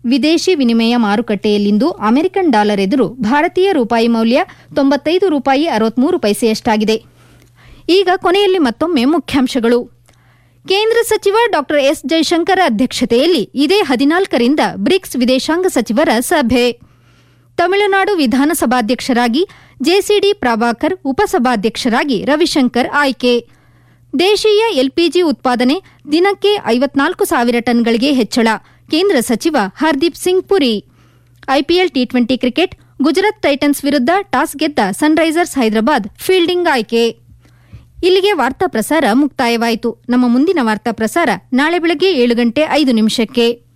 ವಿದೇಶಿ ವಿನಿಮಯ ಮಾರುಕಟ್ಟೆಯಲ್ಲಿಂದು American dollar ಎದುರು ಭಾರತೀಯ ರೂಪಾಯಿ ಮೌಲ್ಯ ತೊಂಬತ್ತೈದು ರೂಪಾಯಿ ಅರವತ್ಮೂರು ಪೈಸೆಯಷ್ಟಾಗಿದೆ ಈಗ ಕೊನೆಯಲ್ಲಿ ಮತ್ತೊಮ್ಮೆ ಮುಖ್ಯಾಂಶಗಳು ಕೇಂದ್ರ ಸಚಿವ ಡಾ ಎಸ್ ಜೈಶಂಕರ್ ಅಧ್ಯಕ್ಷತೆಯಲ್ಲಿ ಇದೇ ಹದಿನಾಲ್ಕರಿಂದ ಬ್ರಿಕ್ಸ್ ವಿದೇಶಾಂಗ ಸಚಿವರ ಸಭೆ ತಮಿಳುನಾಡು ವಿಧಾನಸಭಾಧ್ಯಕ್ಷರಾಗಿ ಜೆಸಿಡಿ ಪ್ರಭಾಕರ್ ಉಪಸಭಾಧ್ಯಕ್ಷರಾಗಿ ರವಿಶಂಕರ್ ಆಯ್ಕೆ ದೇಶೀಯ ಎಲ್ಪಿಜಿ ಉತ್ಪಾದನೆ ದಿನಕ್ಕೆ ಐವತ್ನಾಲ್ಕು ಸಾವಿರ ಟನ್ಗಳಿಗೆ ಹೆಚ್ಚಳ ಕೇಂದ್ರ ಸಚಿವ Hardeep Singh Puri IPL T twenty cricket Gujarat titans ವಿರುದ್ಧ ಟಾಸ್ ಗೆದ್ದ ಸನ್ರೈಸರ್ಸ್ ಹೈದರಾಬಾದ್ ಫೀಲ್ಡಿಂಗ್ ಆಯ್ಕೆ ಇಲ್ಲಿಗೆ ವಾರ್ತಾ ಪ್ರಸಾರ ಮುಕ್ತಾಯವಾಯಿತು ನಮ್ಮ ಮುಂದಿನ ವಾರ್ತಾ ಪ್ರಸಾರ ನಾಳೆ ಬೆಳಗ್ಗೆ ಏಳು ಗಂಟೆ ಐದು ನಿಮಿಷಕ್ಕೆ